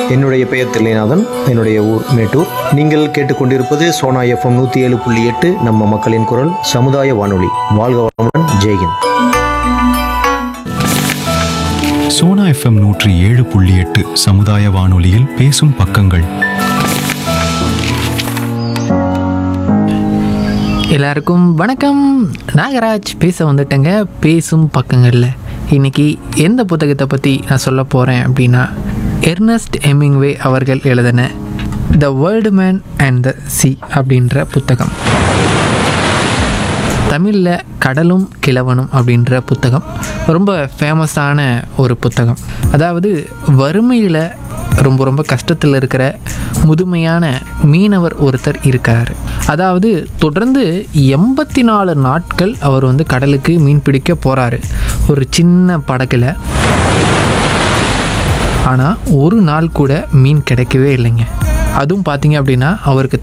என்னுடைய பெயர் தில்லைநாதன் என்னுடைய ஊர் மேட்டூர் நீங்கள் கேட்டுக்கொண்டிருப்பது சோனா எஃப்எம் நூற்றி ஏழு புள்ளி எட்டு நம்ம மக்களின் குரல் சமுதாய வானொலி வாழ்க வளமுடன் ஜெய்ஹிந்த் சோனா எஃப்எம் நூற்றி ஏழு புள்ளி எட்டு சமுதாய வானொலியில் பேசும் பக்கங்கள் எல்லாருக்கும் வணக்கம் நாகராஜ் பேச வந்துட்டேங்க பேசும் பக்கங்களில் இன்னைக்கு எந்த புத்தகத்தை பற்றி நான் சொல்ல போகிறேன் அப்படின்னா எர்னஸ்ட் எமிங்வே அவர்கள் எழுதின the old man and the sea அப்படின்ற புத்தகம் தமிழில் கடலும் கிழவனும் அப்படின்ற புத்தகம் ரொம்ப ஃபேமஸான ஒரு புத்தகம் அதாவது வறுமையில் ரொம்ப ரொம்ப கஷ்டத்தில் இருக்கிற முதுமையான மீனவர் ஒருத்தர் இருக்கார் அதாவது தொடர்ந்து எண்பத்தி நாலு நாட்கள் அவர் வந்து கடலுக்கு மீன் பிடிக்க போகிறாரு ஒரு சின்ன படகுல ஆனால் ஒரு நாள் கூட மீன் கிடைக்கவே இல்லைங்க அதுவும் பார்த்தீங்க அப்படின்னா அவருக்கு